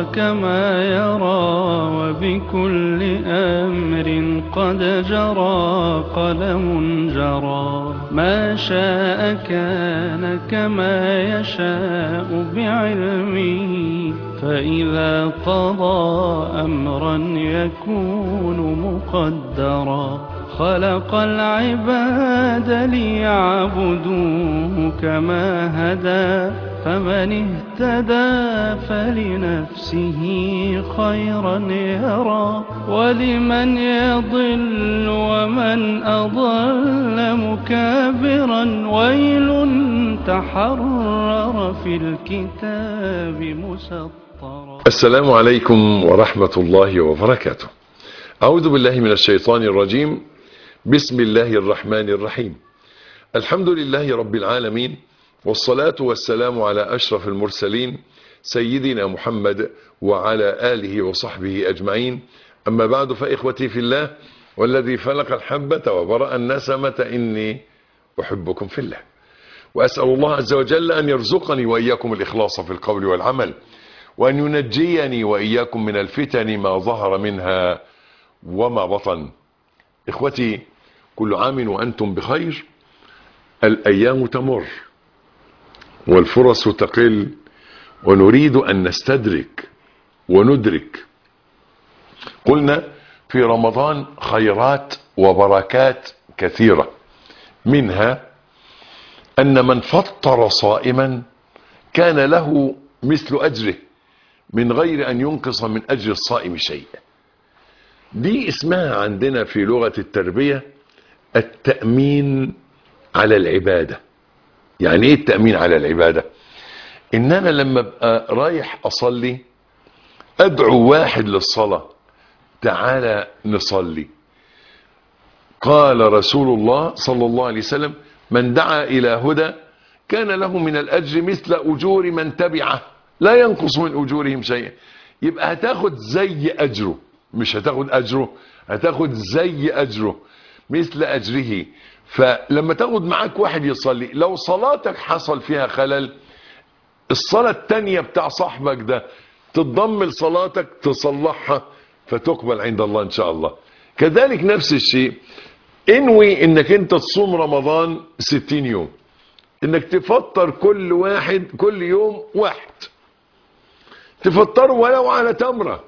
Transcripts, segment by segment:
كما يرى وبكل أمر قد جرى قلم جرى ما شاء كان كما يشاء بعلمه فإذا قضى أمرا يكون مقدرا خلق العباد ليعبدوه كما هدى فمن اهتدى فلنفسه خيرا يرى ولمن يضل ومن أضل مكابرا ويل تحرر في الكتاب مسطرا السلام عليكم ورحمة الله وبركاته أعوذ بالله من الشيطان الرجيم بسم الله الرحمن الرحيم الحمد لله رب العالمين والصلاة والسلام على أشرف المرسلين سيدنا محمد وعلى آله وصحبه أجمعين أما بعد فإخوتي في الله والذي فلق الحبة وبرأ النسمة إني أحبكم في الله وأسأل الله عز وجل أن يرزقني وإياكم الإخلاص في القول والعمل وأن ينجيني وإياكم من الفتن ما ظهر منها وما بطن إخوتي كل عام وأنتم بخير الأيام تمر والفرص تقل ونريد أن نستدرك وندرك قلنا في رمضان خيرات وبركات كثيرة منها أن من فطر صائما كان له مثل أجره من غير أن ينقص من أجر الصائم شيء دي اسمها عندنا في لغة التربية التأمين على العبادة يعني ايه التأمين على العبادة ان انا لما ابقى رايح اصلي ادعو واحد للصلاة تعالى نصلي قال رسول الله صلى الله عليه وسلم من دعا الى هدى كان له من الاجر مثل اجور من تبعه لا ينقص من اجورهم شيئا يبقى هتاخد زي اجره مش هتاخد اجره هتاخد زي اجره مثل اجره فلما تاخد معاك واحد يصلي لو صلاتك حصل فيها خلل الصلاة التانية بتاع صاحبك ده تتضم لصلاتك تصلحها فتقبل عند الله ان شاء الله كذلك نفس الشيء انوي انك انت تصوم رمضان ستين يوم انك تفطر كل واحد كل يوم واحد تفطره ولو على تمره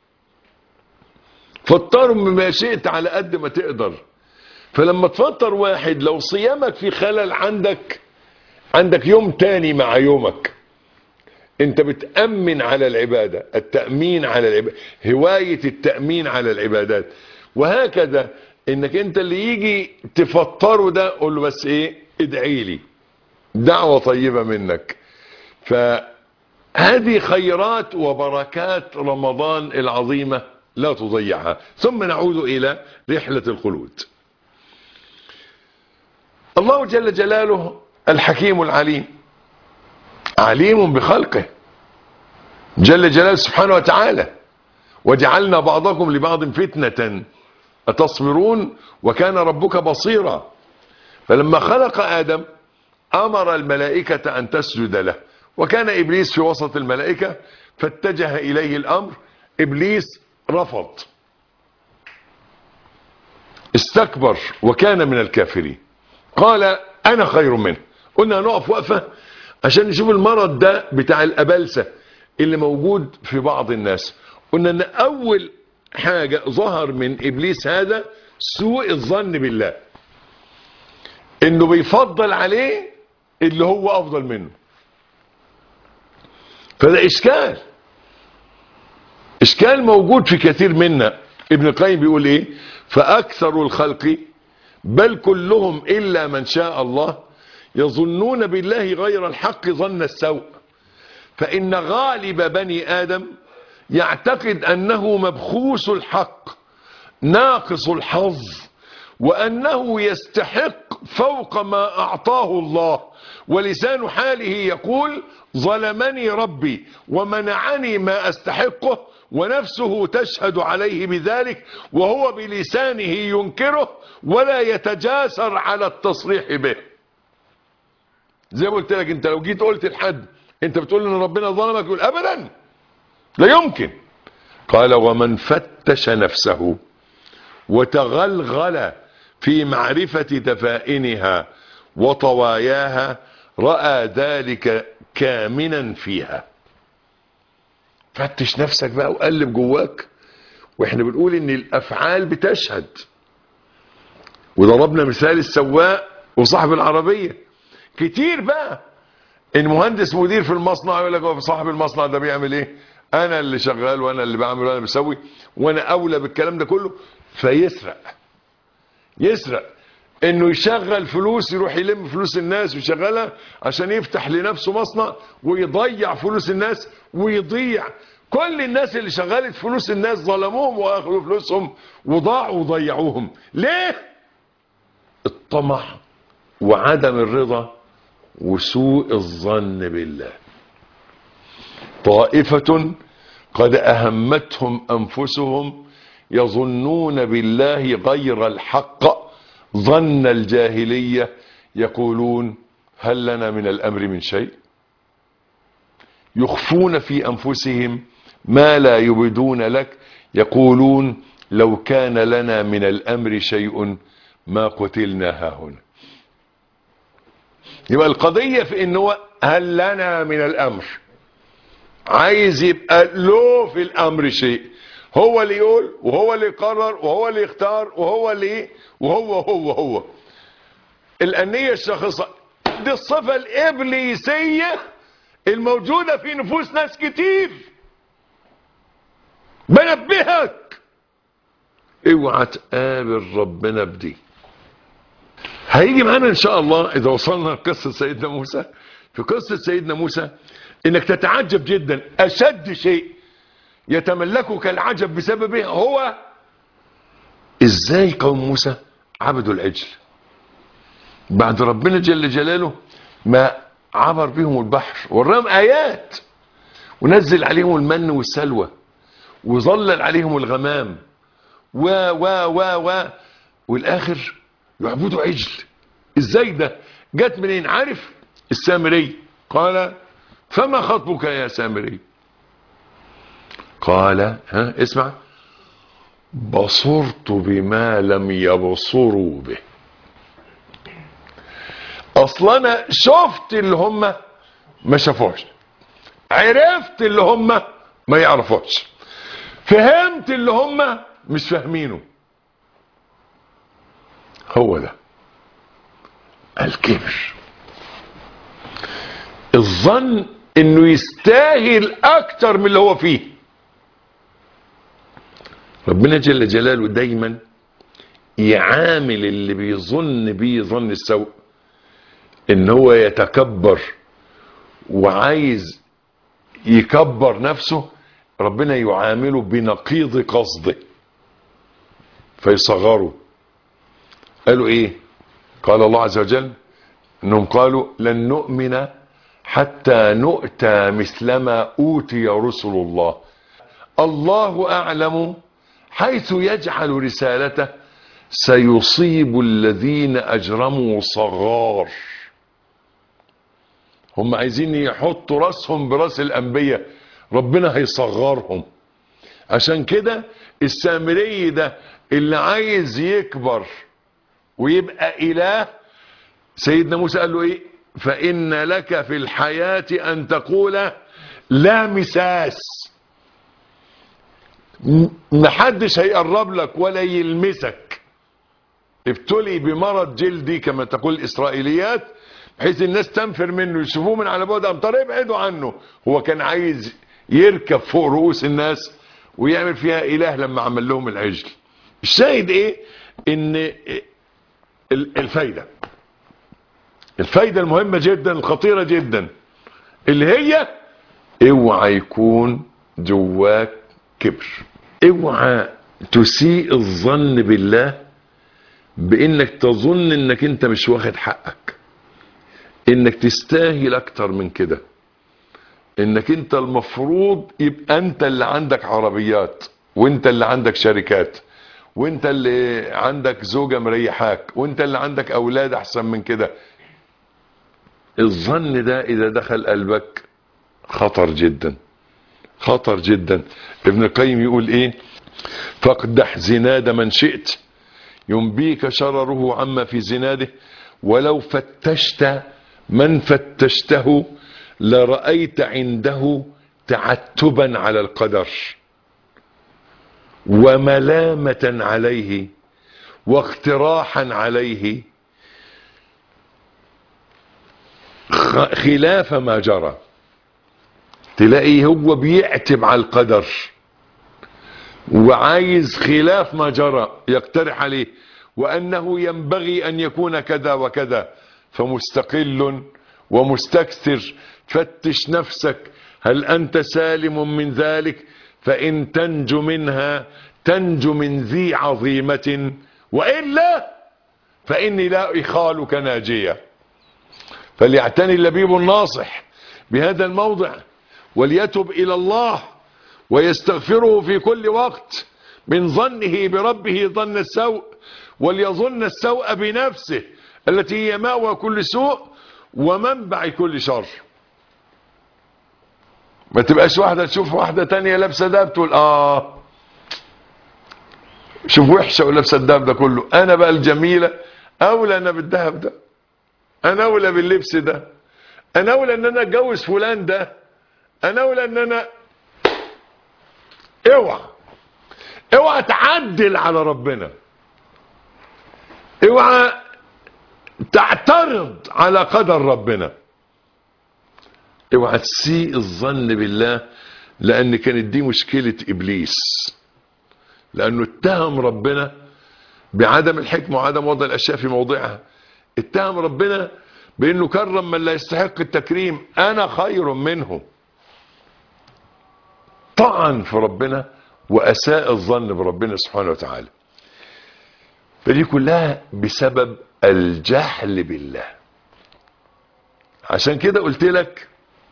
فطروا بما شئت على قد ما تقدر فلما تفطر واحد لو صيامك في خلل عندك عندك يوم تاني مع يومك انت بتأمن على العبادة التأمين على العبادة هواية التأمين على العبادات وهكذا انك انت اللي يجي تفطره ده قول له بس ايه ادعي لي دعوة طيبة منك فهذه خيرات وبركات رمضان العظيمة لا تضيعها ثم نعود إلى رحلة الخلود الله جل جلاله الحكيم العليم عليم بخلقه جل جلاله سبحانه وتعالى وجعلنا بعضكم لبعض فتنة أتصبرون وكان ربك بصيرا فلما خلق آدم أمر الملائكة أن تسجد له وكان إبليس في وسط الملائكة فاتجه إليه الأمر إبليس رفض استكبر وكان من الكافرين قال انا خير منه قلنا نقف وقفة عشان نشوف المرض ده بتاع الابلسة اللي موجود في بعض الناس قلنا ان اول حاجة ظهر من ابليس هذا سوء الظن بالله انه بيفضل عليه اللي هو افضل منه فده اشكال اشكال موجود في كثير منا ابن القيم بيقول ايه فاكثر الخلق بل كلهم الا من شاء الله يظنون بالله غير الحق ظن السوء فان غالب بني ادم يعتقد انه مبخوس الحق ناقص الحظ وانه يستحق فوق ما اعطاه الله ولسان حاله يقول ظلمني ربي ومنعني ما استحقه ونفسه تشهد عليه بذلك وهو بلسانه ينكره ولا يتجاسر على التصريح به زي ما قلت لك انت لو جيت قلت لحد انت بتقول ان ربنا ظلمك يقول ابدا لا يمكن قال ومن فتش نفسه وتغلغل في معرفة دفائنها وطواياها رأى ذلك كامنا فيها فتش نفسك بقى وقلب جواك واحنا بنقول ان الافعال بتشهد وضربنا مثال السواق وصاحب العربية كتير بقى المهندس مدير في المصنع يقول لك هو صاحب المصنع ده بيعمل ايه انا اللي شغال وانا اللي بعمل وانا بسوي وانا اولى بالكلام ده كله فيسرق يسرق انه يشغل فلوس يروح يلم فلوس الناس ويشغلها عشان يفتح لنفسه مصنع ويضيع فلوس الناس ويضيع كل الناس اللي شغلت فلوس الناس ظلموهم واخذوا فلوسهم وضاعوا وضيعوهم ليه الطمع وعدم الرضا وسوء الظن بالله طائفة قد أهمتهم أنفسهم يظنون بالله غير الحق ظن الجاهلية يقولون هل لنا من الأمر من شيء يخفون في أنفسهم ما لا يبدون لك يقولون لو كان لنا من الأمر شيء ما قتلنا هاهنا يبقى القضية في انه هل لنا من الامر عايز يبقى له في الامر شيء هو اللي يقول وهو اللي يقرر وهو اللي يختار وهو اللي إيه؟ وهو هو هو الأنية الشخصة دي الصفة الإبليسية الموجودة في نفوس ناس كتير بنبهك اوعى تقابل ربنا بدي هيجي معانا ان شاء الله اذا وصلنا لقصه سيدنا موسى في قصه سيدنا موسى انك تتعجب جدا اشد شيء يتملكك العجب بسببه هو ازاي قوم موسى عبدوا العجل بعد ربنا جل جلاله ما عبر بهم البحر وراهم ايات ونزل عليهم المن والسلوى وظلل عليهم الغمام و و و و والاخر يعبدوا عجل ازاي ده جت منين عارف السامري قال فما خطبك يا سامري قال ها اسمع بصرت بما لم يبصروا به اصلا انا شفت اللي هم ما شافوش عرفت اللي هم ما يعرفوش فهمت اللي هم مش فاهمينه هو ده الكبر الظن انه يستاهل اكتر من اللي هو فيه ربنا جل جلاله دايما يعامل اللي بيظن بيه ظن السوء ان هو يتكبر وعايز يكبر نفسه ربنا يعامله بنقيض قصده فيصغره قالوا ايه قال الله عز وجل انهم قالوا لن نؤمن حتى نؤتى مثلما اوتي رسل الله الله اعلم حيث يجعل رسالته سيصيب الذين اجرموا صغار هم عايزين يحطوا راسهم براس الانبياء ربنا هيصغرهم عشان كده السامري ده اللي عايز يكبر ويبقى اله سيدنا موسى قال له ايه فان لك في الحياة ان تقول لا مساس محدش هيقرب لك ولا يلمسك ابتلي بمرض جلدي كما تقول الاسرائيليات بحيث الناس تنفر منه يشوفوه من على بعد امتار ابعدوا عنه هو كان عايز يركب فوق رؤوس الناس ويعمل فيها اله لما عمل لهم العجل الشاهد ايه ان الفايدة الفايدة المهمة جدا الخطيرة جدا اللي هي اوعى يكون جواك كبر اوعى تسيء الظن بالله بانك تظن انك انت مش واخد حقك انك تستاهل اكتر من كده انك انت المفروض يبقى انت اللي عندك عربيات وانت اللي عندك شركات وانت اللي عندك زوجة مريحاك وانت اللي عندك اولاد احسن من كده الظن ده اذا دخل قلبك خطر جدا خطر جدا ابن القيم يقول ايه فاقدح زناد من شئت ينبيك شرره عما في زناده ولو فتشت من فتشته لرأيت عنده تعتبا على القدر وملامة عليه واقتراحا عليه خ- خلاف ما جرى تلاقي هو بيعتب على القدر وعايز خلاف ما جرى يقترح عليه وأنه ينبغي أن يكون كذا وكذا فمستقل ومستكثر فتش نفسك هل أنت سالم من ذلك فإن تنجو منها تنجو من ذي عظيمة وإلا فإني لا إخالك ناجية فليعتني اللبيب الناصح بهذا الموضع وليتب إلى الله ويستغفره في كل وقت من ظنه بربه ظن السوء وليظن السوء بنفسه التي هي مأوى كل سوء ومنبع كل شر ما تبقاش واحدة تشوف واحدة تانية لابسة دهب تقول اه شوف وحشة ولابسة الدهب ده كله انا بقى الجميلة اولى انا بالدهب ده انا اولى باللبس ده انا اولى ان انا اتجوز فلان ده انا اولى ان انا اوعى اوعى تعدل على ربنا اوعى تعترض على قدر ربنا اوعى تسيء الظن بالله لان كانت دي مشكلة ابليس لانه اتهم ربنا بعدم الحكمة وعدم وضع الاشياء في موضعها اتهم ربنا بانه كرم من لا يستحق التكريم انا خير منه طعن في ربنا واساء الظن بربنا سبحانه وتعالى فدي كلها بسبب الجهل بالله عشان كده قلت لك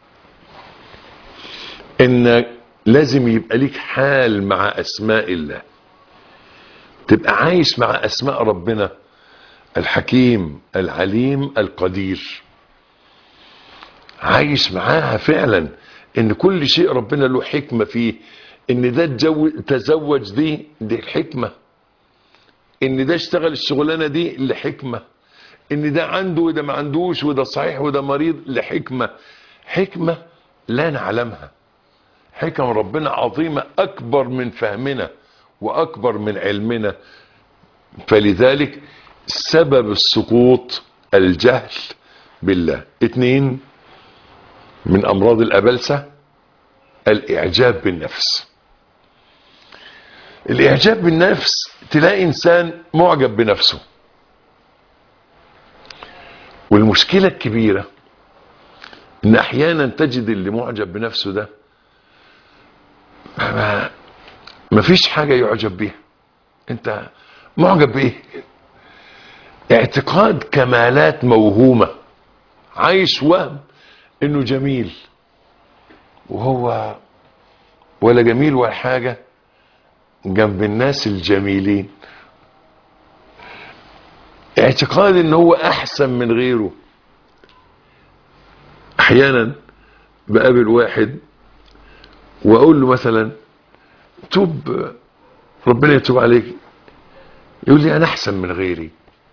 ان لازم يبقى ليك حال مع اسماء الله تبقى عايش مع اسماء ربنا الحكيم العليم القدير عايش معاها فعلا ان كل شيء ربنا له حكمة فيه ان ده تجو- تزوج دي دي الحكمة ان ده اشتغل الشغلانة دي لحكمة ان ده عنده وده ما عندوش وده صحيح وده مريض لحكمة حكمة لا نعلمها حكم ربنا عظيمة اكبر من فهمنا واكبر من علمنا فلذلك سبب السقوط الجهل بالله اتنين من امراض الابلسة الاعجاب بالنفس الاعجاب بالنفس تلاقي انسان معجب بنفسه والمشكلة الكبيرة ان احيانا تجد اللي معجب بنفسه ده ما مفيش حاجة يعجب بيها انت معجب بايه اعتقاد كمالات موهومة عايش وهم انه جميل وهو ولا جميل ولا حاجة جنب الناس الجميلين اعتقاد ان هو احسن من غيره احيانا بقابل واحد واقول له مثلا توب ربنا يتوب عليك يقول لي انا احسن من غيري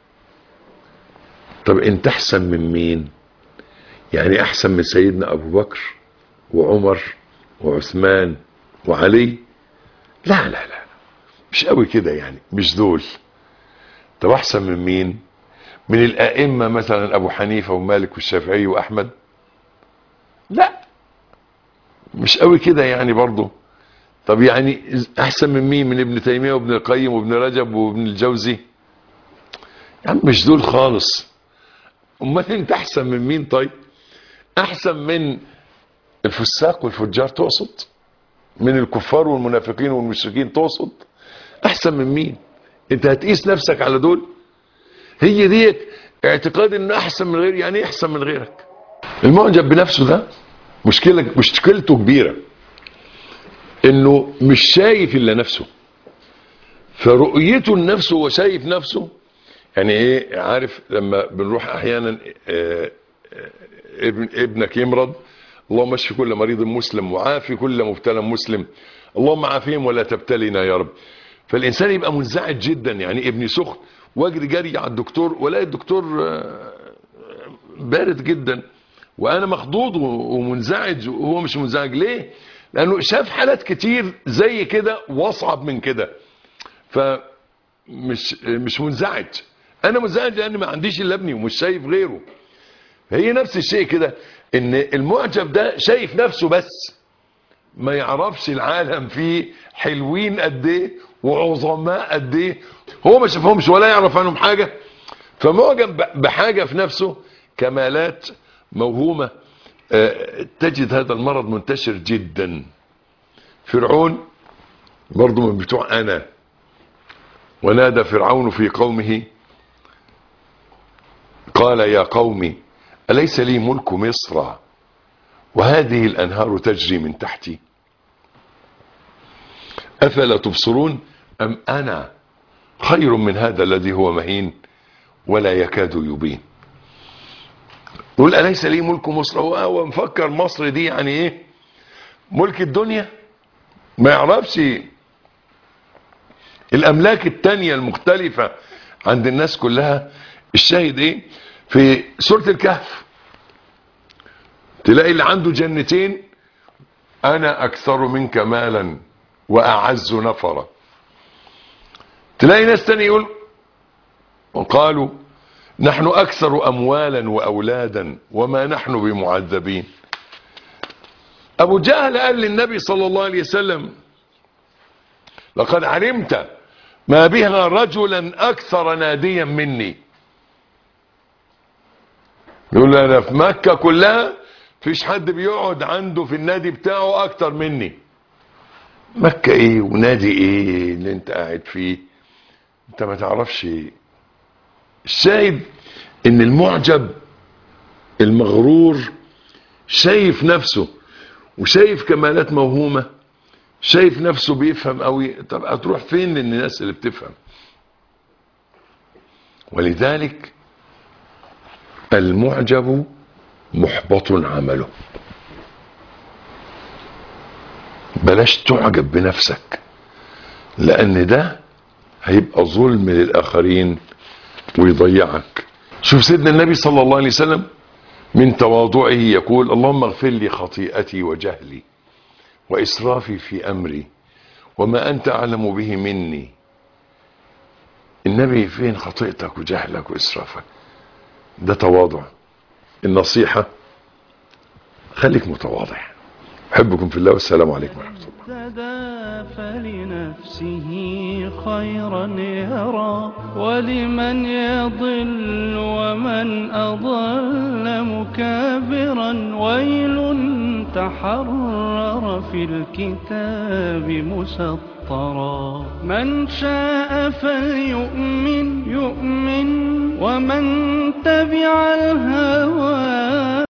طب انت احسن من مين يعني احسن من سيدنا ابو بكر وعمر وعثمان وعلي لا لا لا مش قوي كده يعني مش دول طب احسن من مين من الائمه مثلا ابو حنيفه ومالك والشافعي واحمد لا مش قوي كده يعني برضه طب يعني احسن من مين من ابن تيميه وابن القيم وابن رجب وابن الجوزي يا عم مش دول خالص امال انت احسن من مين طيب احسن من الفساق والفجار تقصد من الكفار والمنافقين والمشركين تقصد احسن من مين انت هتقيس نفسك على دول هي ديت اعتقاد ان احسن من غير يعني ايه احسن من غيرك المعجب بنفسه ده مشكلة مشكلته كبيرة انه مش شايف الا نفسه فرؤيته لنفسه هو شايف نفسه يعني ايه عارف لما بنروح احيانا آه، آه، ابن ابنك يمرض اللهم اشف كل مريض مسلم وعافي كل مبتلى مسلم اللهم عافيهم ولا تبتلنا يا رب فالإنسان يبقى منزعج جدا يعني ابني سخن واجري جري على الدكتور ولاقي الدكتور آه، بارد جدا وانا مخضوض ومنزعج وهو مش منزعج ليه لانه شاف حالات كتير زي كده واصعب من كده فمش مش منزعج انا منزعج لان ما عنديش الا ابني ومش شايف غيره هي نفس الشيء كده ان المعجب ده شايف نفسه بس ما يعرفش العالم فيه حلوين قد ايه وعظماء قد ايه هو ما شافهمش ولا يعرف عنهم حاجه فمعجب بحاجه في نفسه كمالات موهومه آه، تجد هذا المرض منتشر جدا فرعون برضو من بتوع انا ونادى فرعون في قومه قال يا قوم أليس لي ملك مصر وهذه الأنهار تجري من تحتي أفلا تبصرون أم أنا خير من هذا الذي هو مهين ولا يكاد يبين يقول أليس لي ملك مصر هو هو مفكر مصر دي يعني إيه ملك الدنيا ما يعرفش الأملاك التانية المختلفة عند الناس كلها الشاهد إيه في سورة الكهف تلاقي اللي عنده جنتين أنا أكثر منك مالا وأعز نفرا تلاقي ناس تاني يقول وقالوا نحن أكثر أموالا وأولادا وما نحن بمعذبين أبو جهل قال للنبي صلى الله عليه وسلم لقد علمت ما بها رجلا أكثر ناديا مني يقول له أنا في مكة كلها فيش حد بيقعد عنده في النادي بتاعه أكتر مني مكة إيه ونادي إيه اللي أنت قاعد فيه أنت ما تعرفش إيه الشاهد ان المعجب المغرور شايف نفسه وشايف كمالات موهومة شايف نفسه بيفهم قوي طب هتروح فين للناس اللي بتفهم ولذلك المعجب محبط عمله بلاش تعجب بنفسك لان ده هيبقى ظلم للاخرين ويضيعك شوف سيدنا النبي صلى الله عليه وسلم من تواضعه يقول اللهم اغفر لي خطيئتي وجهلي وإسرافي في أمري وما أنت أعلم به مني النبي فين خطيئتك وجهلك وإسرافك ده تواضع النصيحة خليك متواضع أحبكم في الله والسلام عليكم ورحمة الله اهتدى فلنفسه خيرا يرى ولمن يضل ومن أضل مكابرا ويل تحرر في الكتاب مسطرا من شاء فليؤمن يؤمن ومن تبع الهوى